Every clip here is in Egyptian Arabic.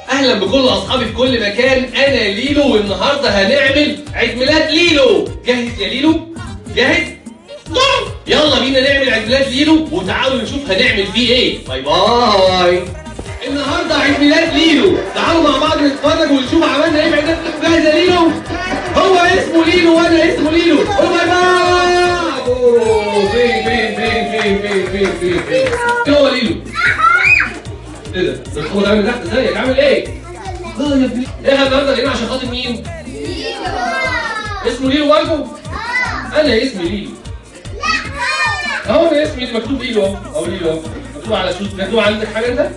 اهلا بكل اصحابي في كل مكان انا ليلو والنهارده هنعمل عيد ميلاد ليلو جاهز يا ليلو جاهز جاهز يلا بينا نعمل عيد ميلاد ليلو وتعالوا نشوف هنعمل فيه ايه باي باي النهارده عيد ميلاد ليلو تعالوا مع بعض نتفرج ونشوف عملنا ايه في عيد ميلاد جاهز يا ليلو هو اسمه ليلو وانا اسمه ليلو قول باي باي أوه، فين فين فين فين فين فين فين فين فين هو ليلو ايه ده؟ ده الخبر ده عامل تحت ازيك عامل ايه؟ اه يا ابني ايه النهارده جايين عشان خاطر مين؟ اسمه ليلو برضه؟ انا اسمي ليلو اهو انا اسمي اللي مكتوب ليلو اهو اهو ليلو اهو مكتوب على شوز مكتوب عندك حاجه انت؟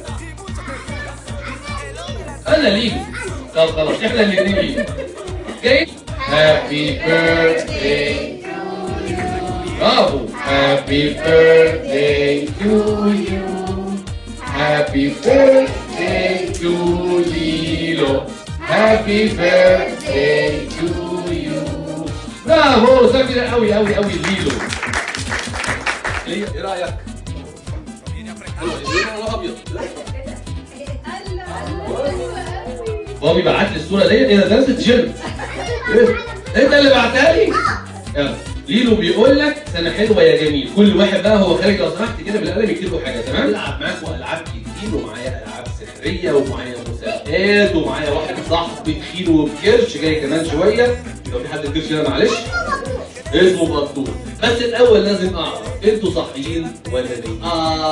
انا ليلو طب خلاص احنا الاثنين ليلو جاي هابي بيرثداي برافو هابي بيرثداي تو يو Happy birthday to Lilo. Happy birthday to you. برافو ده كده قوي قوي قوي ليلو. ايه إيه رايك؟ حلو، إيه لونه ابيض بابي بعت لي الصوره ديت ايه ده ده نفس التيشيرت إيه؟ انت اللي بعتها لي يلا ليلو بيقول لك سنه حلوه يا جميل كل واحد بقى هو خارج لو سمحت كده بالقلم يكتب له حاجه تمام العب معاكم العاب كتير ومعايا العاب سحريه ومعايا مسابقات ومعايا واحد صاحبي تخين وبكرش جاي كمان شويه لو في حد بكرش هنا معلش اسمه بطول بس الاول لازم اعرف انتوا صاحيين ولا نايمين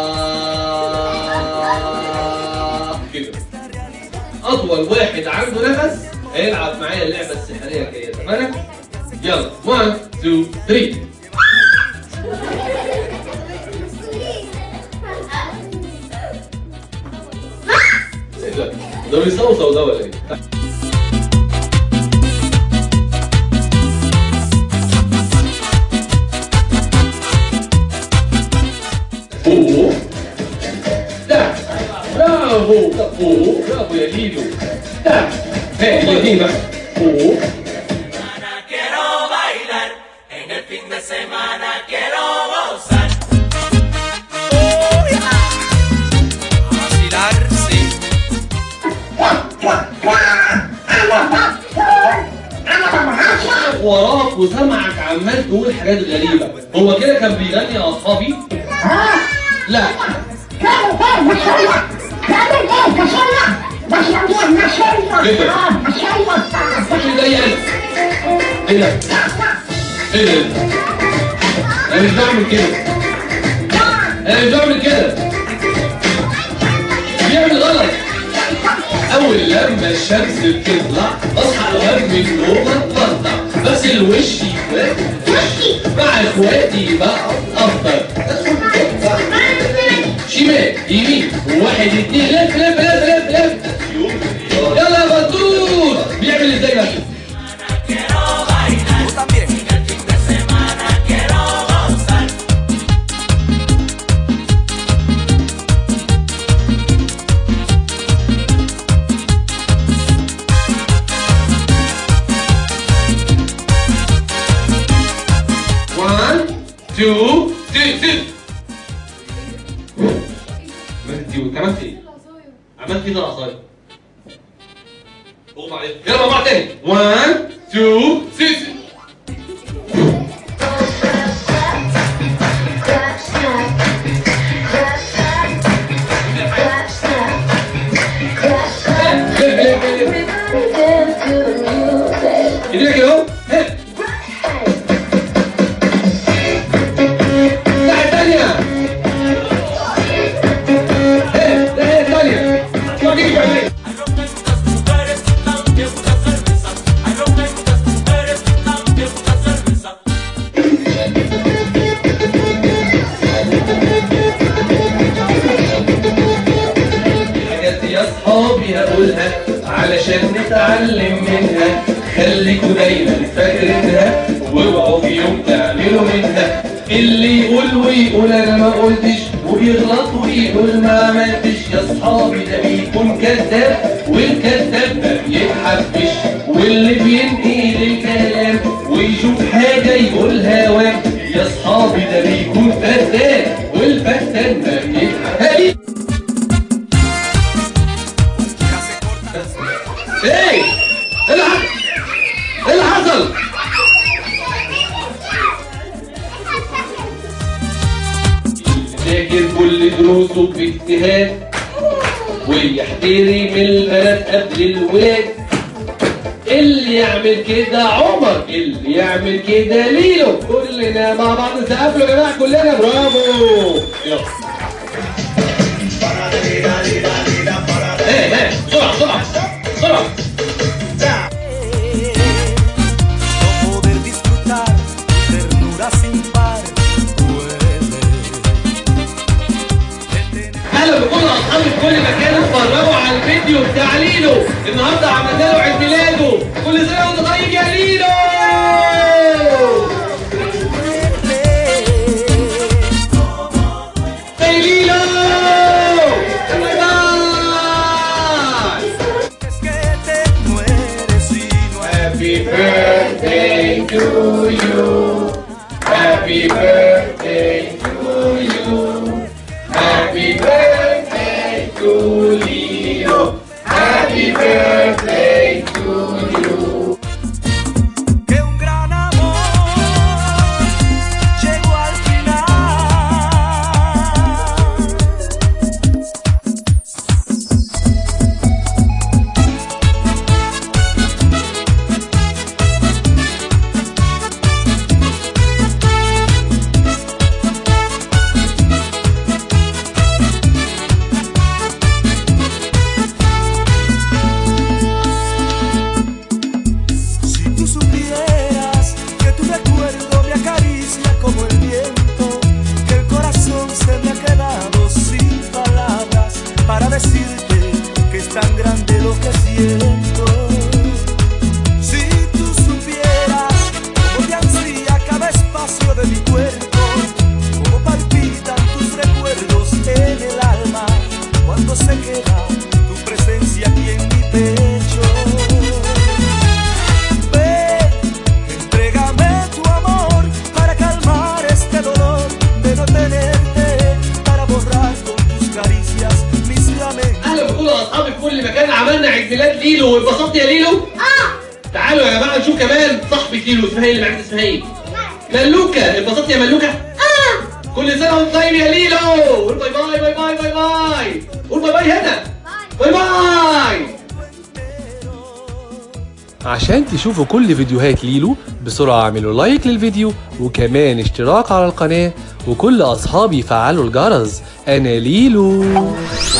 آه كده اطول واحد عنده نفس هيلعب معايا اللعبه السحريه الجايه تمام يلا 1 2 3 ايه ده؟ ده بيصوصو ده ولا ايه؟ فوق ده برافو ده فوق برافو يا ليلو ده هاي الاثنين بقى فوق Quiero bailar, en el fin de semana quiero gozar. A vacilar, sí. وراك وسمعك عمال تقول حاجات غريبة هو كده كان بيغني يا أصحابي؟ لا كامل ايه مشروع كامل ايه مشروع مشروع مشروع كده. اه مشروع مش زي أنا إيه ده؟ إيه ده؟ أنا مش بعمل كده أنا مش بعمل كده بيعمل غلط أول لما الشمس بتطلع أصحى أوقات من النوم أتوضع بغسل وشي وشي مع إخواتي بقى أفطر شمال يمين واحد اتنين لف لف لف لف لف يلا يا بطول بيعمل ازاي بقى Quiero bailar, tú también. En el fin de semana quiero gozar. One, two, three, three. عملت عملت ايه؟ عملت ايه ده العصاية؟ اغمى عليك يلا مع بعض تاني 1 2 3 ايدينا كده اهو ها. الناحية التانية ها، الناحية التانية شوف تيجي بعدين Hay ronca y muchas mujeres, también mucha cerveza. Hay ronca y muchas mujeres, también mucha cerveza. حاجات يا اصحابي هقولها علشان نتعلم منها خليكوا دايما فاكرينها واوعوا في يوم تعملوا منها اللي يقول ويقول انا ما قلتش وبيغلط ويقول ما عملتش يا اصحابي ده بيكون كذاب والكذاب ما بيتحبش واللي بينقل الكلام ويشوف حاجه يقولها وام يا اصحابي ده بيكون فتان والفتان ما بيتحبش ايه ايه اللي حصل ايه اللي حصل ذاكر كل دروسه باجتهاد ويحترم البنات قبل الولاد اللي يعمل كده عمر اللي يعمل كده ليلو كلنا مع بعض نسقف له يا جماعه كلنا برافو يلا ايه ايه بسرعه بسرعه بسرعه no poder disfrutar ternura sin par duele. De tener اهلا بكل اصحابي في كل مكان اتفرجوا على الفيديو بتاع ليلو النهارده عملنا له عيد ميلاده كل سنه وانت طيب يا ليلو Hey ليلو باي باي es que te mueres y no hay Happy birthday to you. Happy birthday to you. Happy birthday to Leo. Happy birthday to you. que un gran amor llegó al final. Si tú supieras que tu recuerdo me acaricia como el viento, que el corazón se me ha quedado sin palabras para decirte que es tan grande lo que siento. Si tú supieras cómo te ansía cada espacio de mi cuerpo, cómo palpitan tus recuerdos en el alma cuando se queda tu presencia aquí en mi pecho. Ven, entrégame tu amor para calmar este dolor de no tenerte, para borrar con tus caricias mis lamentos. اهلا بكل اصحابي في كل مكان عملنا عيد ميلاد ليلو واتبسطت يا ليلو؟ اه تعالوا يا جماعه نشوف كمان صاحبة ليلو اسمها ايه اللي معاك اسمها ايه؟ ملوكة اتبسطت يا ملوكة؟ اه كل سنة وانت طيب يا ليلو قول باي باي باي باي باي باي قول باي باي هنا باي باي عشان تشوفوا كل فيديوهات ليلو بسرعة اعملوا لايك للفيديو وكمان اشتراك على القناة وكل أصحابي فعلوا الجرس أنا ليلو